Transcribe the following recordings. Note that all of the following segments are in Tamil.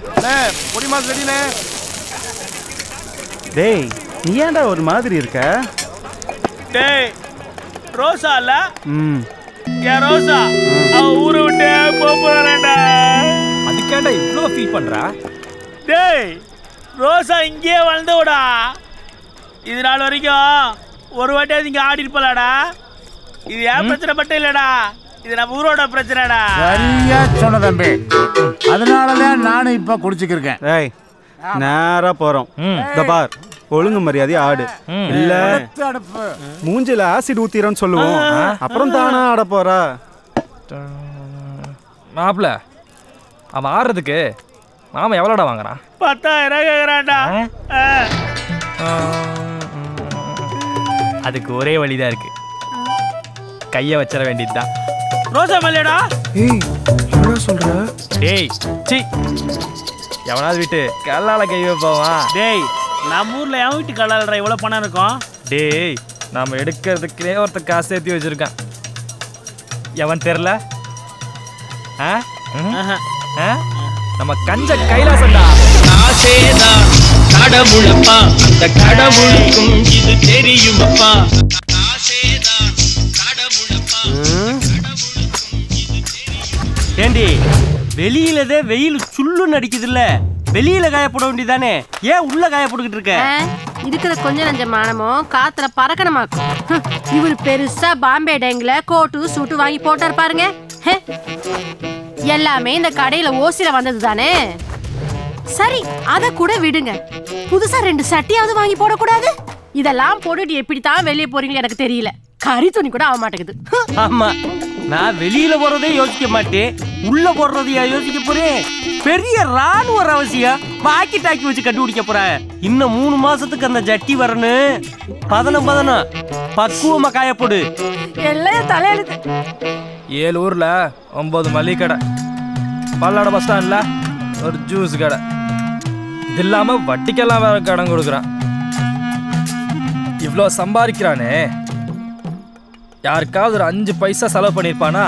பொடி மாஸ் ரெடினே டேய் நீ ஏன்டா ஒரு மாதிரி இருக்க டேய் ரோசா இல்ல ம் ஏன் ரோசா அவ ஊரை விட்டு போறாடா அதுக்கேண்டா இவ்வளோ ஃபீல் பண்றா டேய் ரோசா இங்கேயே வளர்ந்தோடா இது நாள் வரைக்கும் ஒரு வாட்டியாவது இங்க ஆடி இருப்பலாடா இது ஏன் பிரச்சனை மட்டும் இல்லடா இது நம்ம ஊரோட பிரச்சனைடா சரியா சொன்ன தம்பி அதனாலதான் நானும் இப்ப குடிச்சுக்கிருக்கேன் டேய் நேரா போறோம் இந்த பார் ஒழுங்கு மரியாதை ஆடு இல்ல அடுப்பு மூஞ்சில ஆசிட் ஊத்திரன்னு சொல்லுவோம் அப்புறம் தானா ஆட போறா மாப்பிள அவன் ஆடுறதுக்கு மாமா எவ்வளோடா வாங்குறான் பத்தாயிரம் கேக்குறான்டா ஆ. அதுக்கு ஒரே வழிதான் இருக்கு கையை வச்சிட வேண்டியதுதான் ரோசா மல்லியடா ஏய் என்ன சொல்ற டேய் சி எவனாவது விட்டு கல்லால கை வைப்பாவா டேய் நம்ம ஊர்ல என் வீட்டு கல்லாலடா இவ்வளவு பணம் இருக்கும் டேய் நாம எடுக்கிறதுக்கே ஒருத்தர் காசு சேர்த்து வச்சிருக்கான் எவன் தெரில ஆ ம்? ஆஹா. ஆ? நம்ம கஞ்ச கைலாசம்டா ஆசேதான் கடவுளப்பா அந்த கடவுளுக்கும் இது தெரியுமப்பா ஆசேதான் கடவுளப்பா ஏண்டி வெளியிலதே வெயில் சுள்ளுன்னு அடிக்குதுல்ல வெளியில காயப்பட வேண்டியதானே ஏன் உள்ள காயப்பட்டுக்கிட்டு இருக்க ஆ, இருக்கிற கொஞ்ச நஞ்ச மானமும் காத்துல பறக்கணுமாக்கும் ஹம், இவர் பெருசா பாம்பே டேங்க்ல கோட்டு சூட்டு வாங்கி போட்டார் பாருங்க ஹே. எல்லாமே இந்த கடையில ஓசில வந்தது தானே சரி அத கூட விடுங்க புதுசா ரெண்டு சட்டியாவது வாங்கி போடக்கூடாது இதெல்லாம் போட்டுட்டு எப்படித்தான் வெளியே போறீங்களோ எனக்கு தெரியல கறி துணி கூட ஆக மாட்டேங்குது ஹம். ஆமா நான் வெளியில போறதே யோசிக்க மாட்டேன் உள்ள போடுறதையா யோசிக்க போறேன் பெரிய ராணுவ அவசியம் பாக்கி டாக்கி வச்சு கண்டுபிடிக்க போறேன் இன்னும் மூணு மாசத்துக்கு அந்த ஜட்டி வரணும் பதனம் பதனம் பக்குவமா காயப்போடு எல்லாம் தலையெழுத்து ஏழு ஊர்ல ஒன்பது மளிகை கடை பல்லட பஸ் ஸ்டாண்ட்ல ஒரு ஜூஸ் கடை இது இல்லாம வட்டிக்கெல்லாம் வேற கடன் கொடுக்குறான் இவ்வளோ சம்பாதிக்கிறானே யாருக்காவது ஒரு அஞ்சு பைசா செலவு பண்ணியிருப்பானா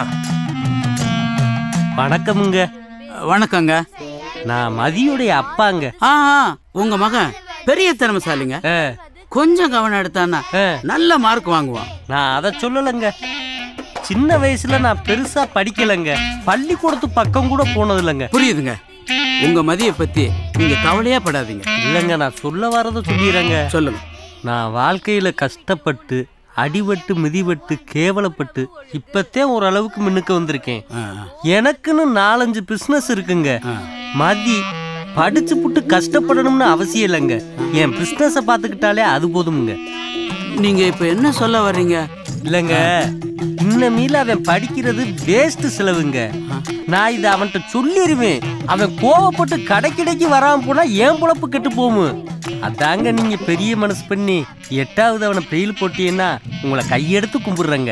வணக்கமுங்க வணக்கங்க நான் மதியுடைய அப்பாங்க ஆ ஆ, உங்க மகன் பெரிய திறமைசாலிங்க ஆ, கொஞ்சம் கவனம் எடுத்தான்னா ஆ. நல்ல மார்க் வாங்குவான் நான் அதை சொல்லலைங்க சின்ன வயசுல நான் பெருசா படிக்கலைங்க பள்ளிக்கூடத்து பக்கம் கூட போனதில்லைங்க புரியுதுங்க உங்க மதிய பத்தி நீங்க கவலையே படாதீங்க இல்லைங்க நான் சொல்ல வரதை சொல்லிடுறேங்க சொல்லுங்க நான் வாழ்க்கையில கஷ்டப்பட்டு அடிபட்டு மிதிபட்டு கேவலப்பட்டு இப்பத்தே ஓரளவுக்கு முன்னுக்கு வந்திருக்கேன் ஆ, எனக்குன்னு நாலஞ்சு பிசினஸ் இருக்குங்க ஆ. மதி படிச்சு புட்டு கஷ்டப்படணும்னு அவசியம் இல்லைங்க என் பிசினஸ பாத்துக்கிட்டாலே அது போதுமுங்க நீங்க இப்ப என்ன சொல்ல வர்றீங்க இல்லைங்க இன்னமீல அவன் படிக்கிறது வேஸ்ட் செலவுங்க நான் இதை அவன்கிட்ட சொல்லிடுவேன் அவன் கோவப்பட்டு கடைக்கிடைக்கு வராம போனா ஏன் பொழப்பு கெட்டு போகும் அதாங்க நீங்க பெரிய மனசு பண்ணி எட்டாவது அவனை பெயில் போட்டீங்கன்னா உங்களை கையெடுத்து கும்பிடுறேங்க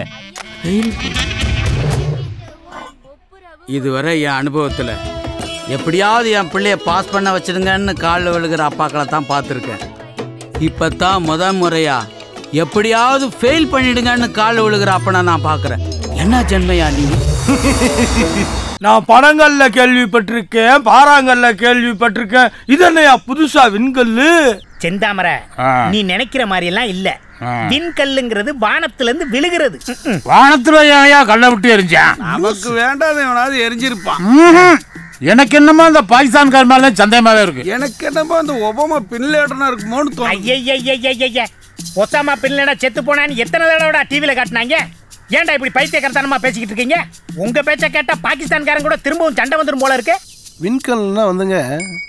இதுவரை என் அனுபவத்துல எப்படியாவது என் பிள்ளைய பாஸ் பண்ண வச்சிடுங்கன்னு காலில் விழுகிற அப்பாக்களை தான் பார்த்துருக்கேன் இப்பத்தான் முத முறையா எப்படியாவது ஃபெயில் பண்ணிடுங்கன்னு காலில் விழுகிற அப்பனை நான் பார்க்குறேன் என்ன ஜென்மையா நீ நான் படங்கள்ல கேள்விப்பட்டிருக்கேன் பாறாங்கல்ல கேள்விப்பட்டிருக்கேன் இது என்னையா புதுசா விண்கல்லு செந்தாமரை நீ நினைக்கிற மாதிரி எல்லாம் இல்ல விண்கல்லுங்கிறது வானத்துல இருந்து விழுகிறது ம்ம். வானத்துல ஏன்யா கல்லை விட்டு எரிஞ்சான் நமக்கு வேண்டாத எவனாவது எரிஞ்சிருப்பான் ம்ஹும். எனக்கு என்னமோ அந்த பாகிஸ்தான்கார் மேல சந்தேகமாவே இருக்கு எனக்கு என்னமோ அந்த ஒபாமா பின்லேடனா இருக்குமோன்னு தோணும் ஐயையையையைய. ஒசாமா பின்லேடா செத்து போனான்னு எத்தனை தடவைடா டிவில காட்டினாங்க ஏன்டா இப்படி பைத்தியக்காரத்தனமா பேசிக்கிட்டு இருக்கீங்க உங்க பேச்ச கேட்டா பாகிஸ்தான்காரன் கூட திரும்பவும் சண்டை வந்துரும் போல இருக்கு விண்கல்னா வந்துங்க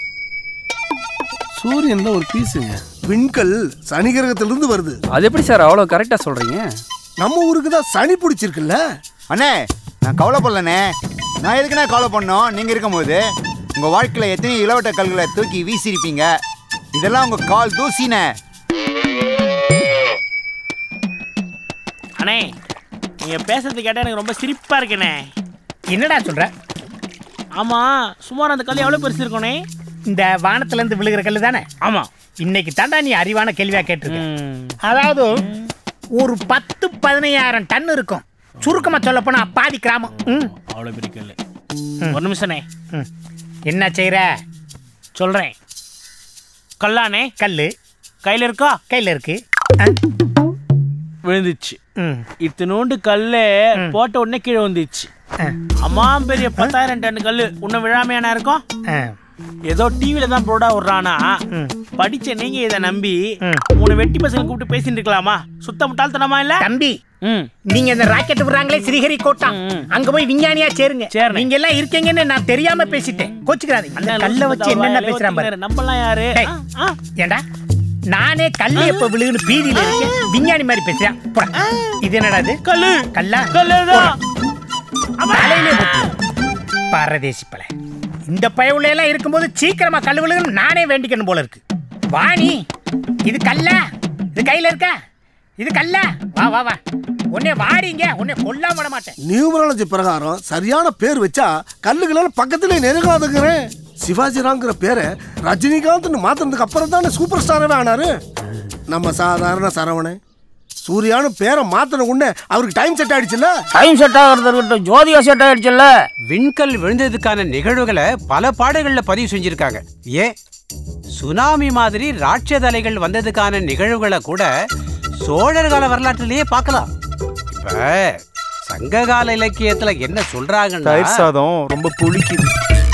சூரியன்ல ஒரு பீஸுங்க விண்கல் சனி கிரகத்திலிருந்து வருது அது எப்படி சார் அவ்வளோ கரெக்டாக சொல்றீங்க நம்ம ஊருக்கு தான் சனி பிடிச்சிருக்குல்ல அண்ணே நான் கவலைப்படலண்ணே நான் எதுக்குண்ணே கவலை பண்ணோம் நீங்கள் இருக்கும்போது உங்கள் வாழ்க்கையில் எத்தனை இளவட்ட கல்களை தூக்கி வீசியிருப்பீங்க இதெல்லாம் உங்கள் கால் தூசினே அண்ணே நீங்க பேசுறது கேட்டா எனக்கு ரொம்ப சிரிப்பா இருக்குண்ணே என்னடா சொல்ற ஆமா சுமார் அந்த கல் எவ்வளவு பெருசு இருக்கும்ண்ணே இந்த வானத்துல இருந்து விழுகிற கல்லு தானே ஆமா இன்னைக்கு தாண்டா நீ அறிவான கேள்வியா கேட்டிருக்க ம். அதாவது ஒரு பத்து பதினையாயிரம் டன் இருக்கும் சுருக்கமா சொல்ல போனா பாதி கிராமம் ம், அவ்வளவு பெரிய கல் ஒரு நிமிஷம்ண்ணே ம். என்ன செய்யற சொல்றேன் கல்லானே கல்லு கையில இருக்கா கையில இருக்கு விழுந்துச்சு இத்தினோண்டு கல்லு போட்ட உடனே கீழே வந்துச்சு அம்மா பெரிய பத்தாயிரம் டன் கல்லு உன்னை விழாமையானா இருக்கும் ஏதோ டிவில தான் போடா விடுறானா படிச்ச நீங்க இதை நம்பி மூணு வெட்டி பசங்க கூப்பிட்டு பேசிட்டு இருக்கலாமா சுத்த முட்டாள்தனமா இல்ல தம்பி நீங்க இந்த ராக்கெட் விடுறாங்களே ஸ்ரீஹரி கோட்டா அங்க போய் விஞ்ஞானியா சேருங்க நீங்க எல்லாம் இருக்கீங்கன்னு நான் தெரியாம பேசிட்டேன் கோச்சுக்கிறாதீங்க அந்த கல்ல வச்சு என்னென்ன பேசுறான் பாரு நம்மலாம் யாரு டேய், ஏண்டா நானே கல்லு எப்ப விழுகுன்னு பீதியில இருக்கேன் விஞ்ஞானி மாதிரி பேசுறேன் போடா. இது என்னடா இது கல்லு கல்லா கல்லுதான். தலையிலே போட்டு பரதேசி பல இந்த பயவுல எல்லாம் இருக்கும்போது சீக்கிரமா கல்லு விழுகணும் நானே வேண்டிக்கணும் போல இருக்கு வாணி இது கல்லா இது கையில இருக்கா இது கல்லா வா வா வா உன்னை வாடிங்க உன்னை கொல்லாம விட மாட்டேன் நியூமராலஜி பிரகாரம் சரியான பேர் வச்சா கல்லுகளால பக்கத்துல நெருங்காதுங்கிறேன் சிவாஜி ராங்கிற பேரை ரஜினிகாந்த்னு மாத்தினதுக்கு அப்புறம் தானே சூப்பர் ஸ்டாரவே ஆனாரு நம்ம சாதாரண சரவணன் சூர்யான்னு பேரை மாத்தின உடனே அவருக்கு டைம் செட் ஆயிடுச்சுல்ல டைம் செட் ஆகிறது இருக்கட்டும் ஜோதிகா செட் ஆயிடுச்சுல்ல விண்கல் விழுந்ததுக்கான நிகழ்வுகளை பல பாடல்கள்ல பதிவு செஞ்சிருக்காங்க ஏன் சுனாமி மாதிரி ராட்சத அலைகள் வந்ததுக்கான நிகழ்வுகளை கூட சோழர் கால வரலாற்றிலேயே பார்க்கலாம் இப்ப சங்ககால இலக்கியத்துல என்ன சொல்றாங்கன்னா தயிர் சாதம் ரொம்ப புளிக்குது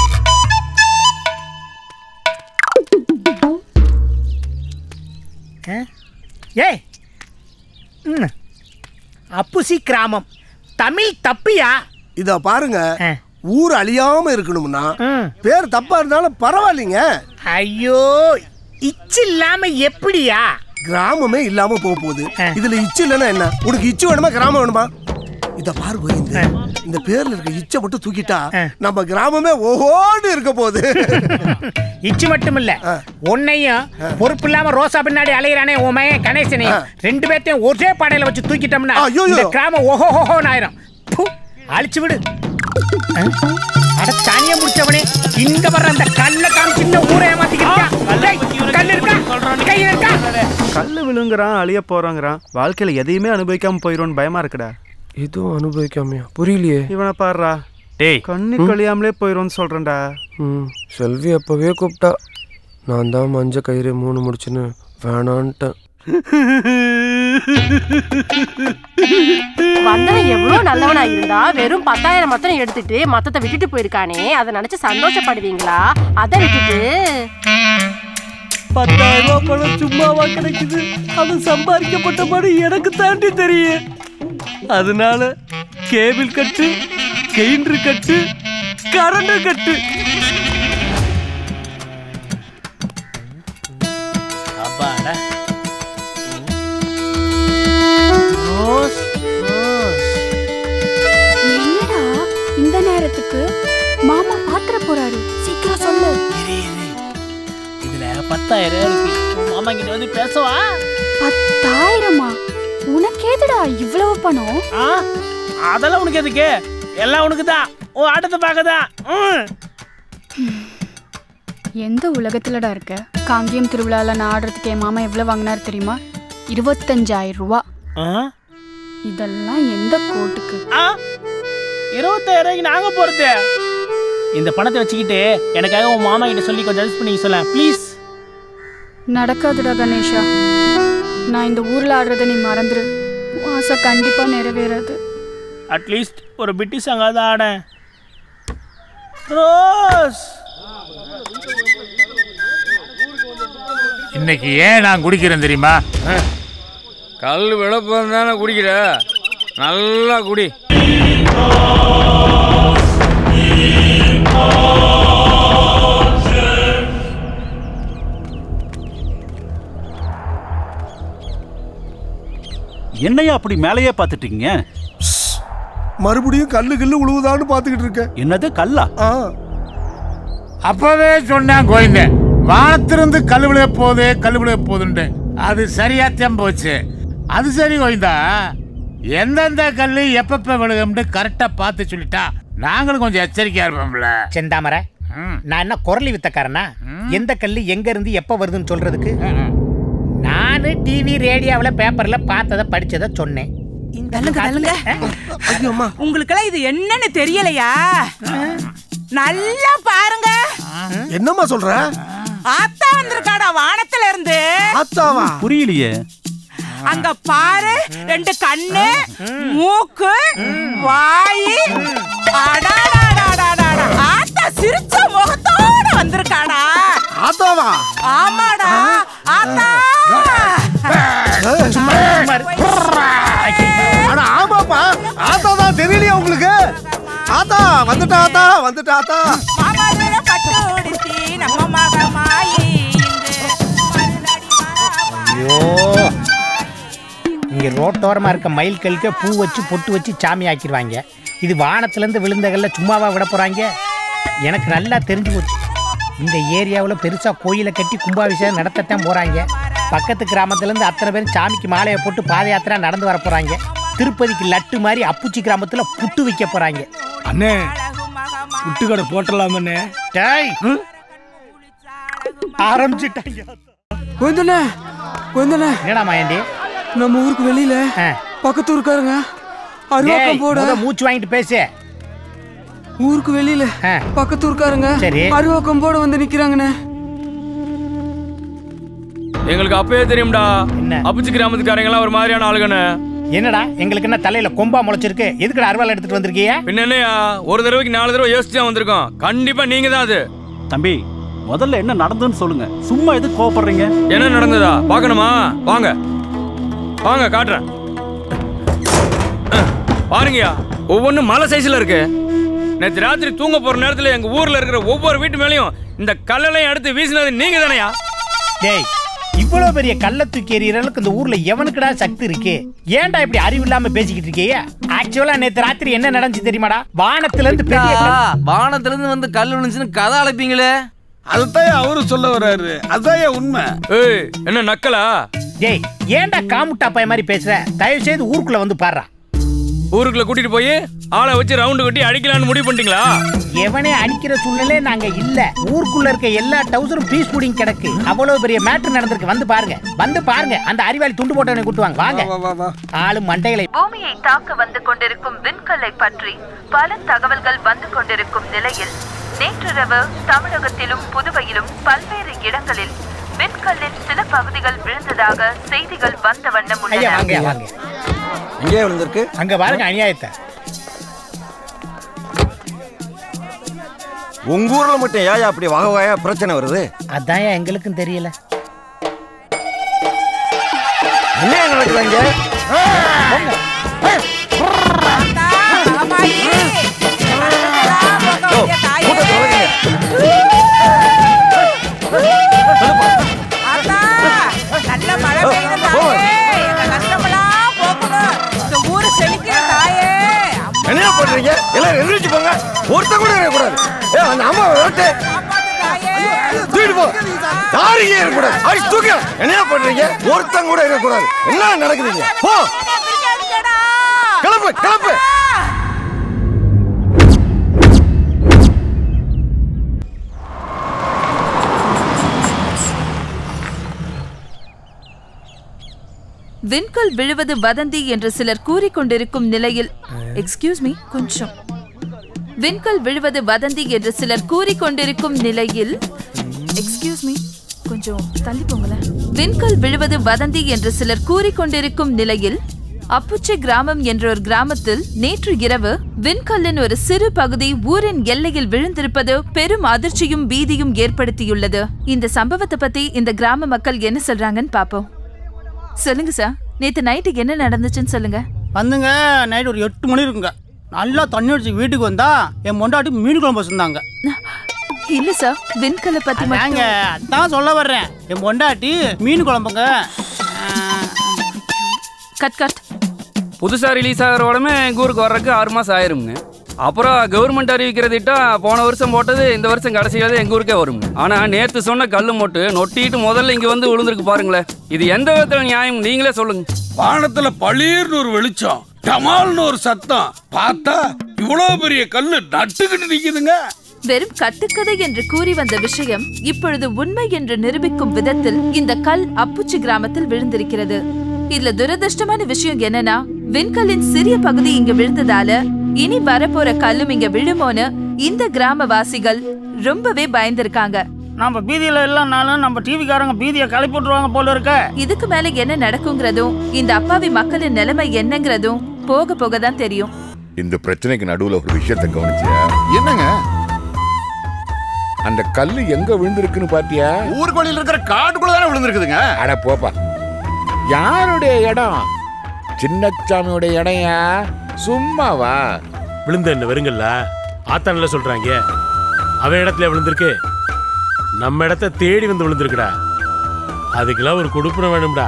ஏய் ம். அப்புசி கிராமம் தமிழ் தப்பியா இத பாருங்க ஊர் அழியாம இருக்கணும்னா பேர் தப்பா இருந்தாலும் பரவாயில்லைங்க ஐயோ இச்சு இல்லாம எப்படியா கிராமமே இல்லாம போக போகுது இதுல இச்சு இல்லைன்னா என்ன உனக்கு இச்சு வேணுமா கிராமம் வேணுமா இத பாரு கோவிந்த் இந்த பேர்ல இருக்க இச்சை மட்டும் தூக்கிட்டா நம்ம கிராமமே ஓஹோன்னு இருக்க போகுது இச்சு மட்டும் இல்ல உன்னையும் பொறுப்பு இல்லாம ரோசா பின்னாடி அலையிறானே உன் மகன் கணேசனையும் ரெண்டு பேர்த்தையும் ஒரே பாடையில வச்சு தூக்கிட்டோம்னா ஐயோயோ. இந்த கிராமம் ஓஹோ ஓஹோன்னு ஆயிரும் ப்பு, அழிச்சு விடு அஹ், அட தானியா முடிச்சவனே இங்க வர்ற அந்த கல்ல காமிச்சு இந்த ஊரை ஏமாத்திக்கிறியா டேய், கல்லு இருக்கா கையில இருக்கா கல்லு விழுங்குறான் அழிய போறாங்கிறான் வாழ்க்கையில எதையுமே அனுபவிக்காம போயிடும்னு பயமா இருக்குடா எதுவும் அனுபவிக்காமையா புரியலையே இவனை பாடுறா டேய் கண்ணு கழியாமலே போயிடும்னு சொல்றேன்டா ம் செல்வி அப்பவே கூப்பிட்டா நான் தான் மஞ்ச கயிறு மூணு முடிச்சுன்னு வேணான்ட்டேன் வந்தவன் எவ்வளவு நல்லவனா இருந்தா வெறும் பத்தாயிரம் மாத்திரம் எடுத்துட்டு மத்தத்தை விட்டுட்டு போயிருக்கானே அதை நினைச்சு சந்தோஷப்படுவீங்களா அதை விட்டுட்டு பத்தாயிரம் ரூபாய் பணம் சும்மாவா கிடைக்குது அது சம்பாதிக்கப்பட்ட பணம் எனக்கு தாண்டி தெரியும் அதனால கேபிள் கட்டு கெயின்ரு கட்டு கரண்ட் கட்டு அப்பாடா ரோஸ் என்னடா இந்த நேரத்துக்கு மாமா பாத்திர போறாரு சீக்கிரம் சொல்லு இதுல பத்தாயிரம் இருக்கு உன் மாமா கிட்ட வந்து பேசவா பத்தாயிரமா உனக்கேதுடா இவ்வளவு பணம் ஆ அதெல்லாம் உனக்கு எதுக்கு எல்லாம் உனக்கு தான் உன் ஆட்டத்தை பார்க்கதான் எந்த உலகத்துலடா இருக்க காங்கேயம் திருவிழால நான் ஆடுறதுக்கு என் மாமா எவ்வளவு வாங்கினார் தெரியுமா இருபத்தஞ்சாயிரம் ரூபா இதெல்லாம் எந்த கோட்டுக்கு இருபத்தாயிரம் ரூபாய்க்கு நாங்க போறது இந்த பணத்தை வச்சுக்கிட்டு எனக்காக உன் மாமா கிட்ட சொல்லி கொஞ்சம் அட்ஜஸ்ட் பண்ணி சொல்ல ப்ளீஸ் நடக்காதுடா கணேஷா நான் இந்த ஊர்ல ஆடுறதை நீ மறந்துரு உன் ஆசை கண்டிப்பா நிறைவேறாது அட்லீஸ்ட் ஒரு பிட்டி சாங்காவது ஆட ரோஸ் இன்னைக்கு ஏன் நான் குடிக்கிறேன் தெரியுமா கல் விளப்பம் தானே குடிக்கிற நல்லா குடி என்னையா அப்படி மேலேயே பார்த்துட்டீங்க மறுபடியும் கல்லு கல்லு உழுவுதான்னு பாத்துக்கிட்டு இருக்கேன் என்னது கல்லா அப்பவே சொன்னேன் கோவிந்தன் வானத்திலிருந்து கல் விழுக போகுது கல் விழுக போகுதுன்ட்டு அது சரியா தான் போச்சு அது சரி கோவிந்தா எந்தெந்த கல் எப்பப்ப விழுகும்னு கரெக்டா பார்த்து சொல்லிட்டா நாங்களும் கொஞ்சம் எச்சரிக்கையா இருப்போம்ல செந்தாமரை நான் என்ன குரலி வித்தக்காரனா எந்த கல்லு எங்க இருந்து எப்ப வருதுன்னு சொல்றதுக்கு நானு டிவி ரேடியோவுல பேப்பர்ல பார்த்ததை படிச்சதை சொன்னேன் தள்ளுங்க தள்ளுங்க உங்களுக்கெல்லாம் இது என்னன்னு தெரியலையா நல்லா பாருங்க என்னம்மா சொல்ற ஆத்தா வந்திருக்காடா வானத்துல இருந்து ஆத்தாவா புரியலையே அங்க பாரு ரெண்டு கண்ணு மூக்கு வாய் அடாடாடாடாடா. ஆத்தா சிரிச்ச முகத்தோட வந்திருக்காடா ஆத்தாவா ஆமாடா ஆத்தா அட ஆமாப்பா ஆத்தா தான் தெரியலையா உங்களுக்கு ஆத்தா வந்துட்டா ஆத்தா வந்துட்டா ஆத்தா மாமாதுர பட்டு உடுத்தி நம்ம மகமாயி ஐயோ இங்க ரோட்டோரமா இருக்க மயில் கல்லுக்கு பூ வச்சு பொட்டு வச்சு சாமி ஆக்கிடுவாங்க இது வானத்திலேருந்து விழுந்தகல்ல சும்மாவா விட போறாங்க எனக்கு நல்லா தெரிஞ்சு போச்சு இந்த ஏரியாவில் பெருசாக கோயிலை கட்டி கும்பாபிஷேகம் நடத்தத்தான் போகிறாங்க பக்கத்து கிராமத்துலேருந்து அத்தனை பேரும் சாமிக்கு மாலையை போட்டு பாத யாத்திரா நடந்து வர போகிறாங்க திருப்பதிக்கு லட்டு மாதிரி அப்புச்சி கிராமத்தில் புட்டு வைக்க போகிறாங்க அண்ணே புட்டு கடை போட்டலாமண்ணே டேய் ஆரம்பிச்சுட்டாங்க கோவிந்தண்ணே கோவிந்தண்ணே என்னடா மாயண்டி நம்ம ஊருக்கு வெளியில பக்கத்து ஊருக்காரங்க அருவாக்கம் டேய், போட முத மூச்சு வாங்கிட்டு பேசு ஊருக்கு வெளியில பக்கத்து ஊருக்காரங்க சரி. அருவாக்கம் போட வந்து நிக்கிறாங்கண்ணே எங்களுக்கு அப்பவே தெரியும்டா அப்புச்சி கிராமத்துக்காரங்களாம் ஒரு மாதிரியான ஆளுங்கண்ணே என்னடா எங்களுக்கு என்ன தலையில கொம்பா முளைச்சிருக்கு எதுக்குடா அருவாள் எடுத்துட்டு வந்திருக்கீங்க பின்ன என்னையா ஒரு தடவைக்கு நாலு தடவை யோசிச்சு தான் வந்திருக்கோம் கண்டிப்பா நீங்க தான் அது தம்பி முதல்ல என்ன நடந்ததுன்னு சொல்லுங்க சும்மா எதுக்கு கோவப்படுறீங்க என்ன நடந்ததா பார்க்கணுமா வாங்க வாங்க காட்டுறேன் அஹ், பாருங்கய்யா ஒவ்வொன்றும் மலை சைஸ்ல இருக்கு நேற்று ராத்திரி தூங்க போற நேரத்துல எங்க ஊர்ல இருக்கிற ஒவ்வொரு வீட்டு மேலயும் இந்த கல்லெல்லாம் எடுத்து வீசினது நீங்க தானையா டேய் இவ்வளவு பெரிய கள்ள தூக்கி எறியறதுக்கு இந்த ஊர்ல எவனுக்குடா சக்தி இருக்கு ஏன்டா இப்படி அறிவு இல்லாம பேசிக்கிட்டு இருக்கீங்க ஆக்சுவலா நேத்து ராத்திரி என்ன நடந்துச்சு தெரியுமாடா வானத்துல இருந்து பெரிய கல்- வானத்துல இருந்து வந்து கல் விழுந்துச்சுன்னு கதை அழைப்பீங்களே அதுதான் அவரு சொல்ல வர்றாரு அதான் உண்மை ஏய் என்ன நக்கலா டேய் ஏன்டா காமுட்டா பைய மாதிரி பேசுற தயவு செய்து ஊருக்குள்ள வந்து பாடுறா ஊருக்குள்ள கூட்டிட்டு போய் ஆளை வச்சு ரவுண்டு கட்டி அடிக்கலாம்னு முடிவு பண்ணிட்டீங்களா எவனே அடிக்கிற சூழ்நிலை நாங்க இல்ல ஊருக்குள்ள இருக்க எல்லா டவுசரும் பீஸ் புடிங் கிடக்கு அவ்வளவு பெரிய மேட்ரு நடந்திருக்கு வந்து பாருங்க வந்து பாருங்க அந்த அறிவாளி துண்டு போட்டவனை கூட்டுவாங்க வாங்க ஆளு மண்டைகளை பூமியை தாக்க வந்து கொண்டிருக்கும் விண்கல்லை பற்றி பல தகவல்கள் வந்து கொண்டிருக்கும் நிலையில் நேற்றிரவு தமிழகத்திலும் புதுவையிலும் பல்வேறு இடங்களில் விண்கல்லின் சில பகுதிகள் விழுந்ததாக செய்திகள் வந்த வண்ணம் ஐயா வாங்க உள்ளன வாங்க எங்கே விழுந்திருக்கு அங்க பாருங்க அநியாயத்தை உங்க ஊர்ல மட்டும் ஏன் அப்படி வகை வகையா பிரச்சனை வருது அதான் எங்களுக்கும் தெரியல என்ன நடக்குது இங்க ஆத்தா நல்ல மழை பெய்யுது தாயே எங்க கஷ்டமெல்லாம் போக்கணும் இந்த ஊரு செழிக்கிற தாயே என்ன பண்றீங்க எல்லாரும் எந்திரிச்சு போங்க ஒருத்த கூட இருக்கக்கூடாது ஏ அந்த அம்மா விரட்டு தூக்கிட்டு போ யாரும் இங்கே இருக்கக்கூடாது அடிச்சு தூக்க என்ன பண்றீங்க ஒருத்தன் கூட இருக்கக்கூடாது என்ன நடக்குதுங்க போ கிளம்பு கிளம்பு விண்கல் விழுவது வதந்தி என்று சிலர் கூறிக்கொண்டிருக்கும் நிலையில் எக்ஸ்கியூஸ் மீ கொஞ்சம் விண்கல் விழுவது வதந்தி என்று சிலர் கூறிக்கொண்டிருக்கும் நிலையில் எக்ஸ்கியூஸ் மீ கொஞ்சம் தள்ளி போங்களேன் விண்கல் விழுவது வதந்தி என்று சிலர் கூறிக்கொண்டிருக்கும் நிலையில் அப்புச்சை கிராமம் என்ற ஒரு கிராமத்தில் நேற்று இரவு விண்கல்லின் ஒரு சிறு பகுதி ஊரின் எல்லையில் விழுந்திருப்பது பெரும் அதிர்ச்சியும் பீதியும் ஏற்படுத்தியுள்ளது இந்த சம்பவத்தை பத்தி இந்த கிராம மக்கள் என்ன சொல்றாங்கன்னு பாப்போம் சொல்லுங்க சார் நேத்து நைட்டு என்ன நடந்துச்சுன்னு சொல்லுங்க வந்துங்க நைட் ஒரு எட்டு மணி இருக்குங்க நல்லா தண்ணி அடிச்சு வீட்டுக்கு வந்தா என் மொண்டாட்டி மீன் குழம்பு வச்சிருந்தாங்க இல்ல சார் விண்கல்லை பத்தி நாங்க மட்டும் அதான் சொல்ல வர்றேன் என் பொண்டாட்டி மீன் குழம்புங்க கட் கட் புதுசா ரிலீஸ் ஆகிற உடனே எங்க ஊருக்கு வர்றதுக்கு ஆறு மாசம் ஆயிருங்க அப்புறம் கவர்மெண்ட் அறிவிக்கிற திட்டம் போன வருஷம் போட்டது இந்த வருஷம் கடைசியாவது எங்க ஊருக்கே வருங்க ஆனா நேத்து சொன்ன கல்லு மொட்டு நொட்டிட்டு முதல்ல இங்க வந்து விழுந்திருக்கு பாருங்களேன் இது எந்த விதத்துல நியாயம் நீங்களே சொல்லுங்க வானத்துல பளீர்னு ஒரு வெளிச்சம் டமால்னு ஒரு சத்தம் பார்த்தா இவ்வளவு பெரிய கல்லு நட்டுக்கிட்டு நிக்குதுங்க வெறும் கட்டுக்கதை என்று கூறி வந்த விஷயம் இப்பொழுது உண்மை என்று நிரூபிக்கும் விதத்தில் இந்த கல் அப்புச்சி கிராமத்தில் விழுந்திருக்கிறது இதுல துரதிருஷ்டமான விஷயம் என்னன்னா விண்கல்லின் சிறிய பகுதி இங்க விழுந்ததால இனி வரப்போற கல்லும் இங்க விழுமோன்னு இந்த கிராமவாசிகள் ரொம்பவே பயந்திருக்காங்க நம்ம பீதியில இல்லைனாலும் நம்ம டிவிக்காரங்க பீதியை கிளப்பி விட்டுருவாங்க போல இருக்க இதுக்கு மேல என்ன நடக்குங்கிறதும் இந்த அப்பாவி மக்களின் நிலைமை என்னங்கிறதும் போக போக தான் தெரியும் இந்த பிரச்சனைக்கு நடுவுல ஒரு விஷயத்தை கவனிச்சியா என்னங்க அந்த கல்லு எங்க விழுந்திருக்குன்னு பாத்தியா ஊருக்குள்ள இருக்கிற காட்டுக்குள்ள தானே விழுந்திருக்குதுங்க அட போப்பா யாருடைய இடம் சின்னச்சாமியோட இடம்யா சும்மாவா விழுந்த என்ன வெறுங்கல்ல ஆத்தான்ல சொல்றாங்க அவன் இடத்துல விழுந்திருக்கு நம்ம இடத்த தேடி வந்து விழுந்திருக்குடா அதுக்கெல்லாம் ஒரு கொடுப்பன வேணும்டா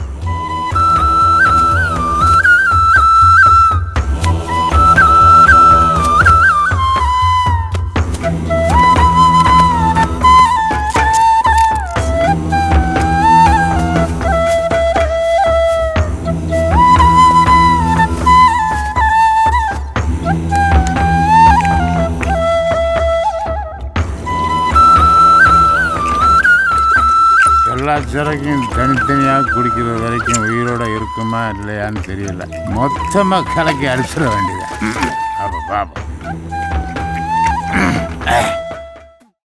எல்லா சிறக்கையும் தனித்தனியாக குடிக்கிற வரைக்கும் உயிரோட இருக்குமா இல்லையான்னு தெரியல மொத்தமாக கலக்கி அடிச்சிட வேண்டியது அப்போ பாப்போம்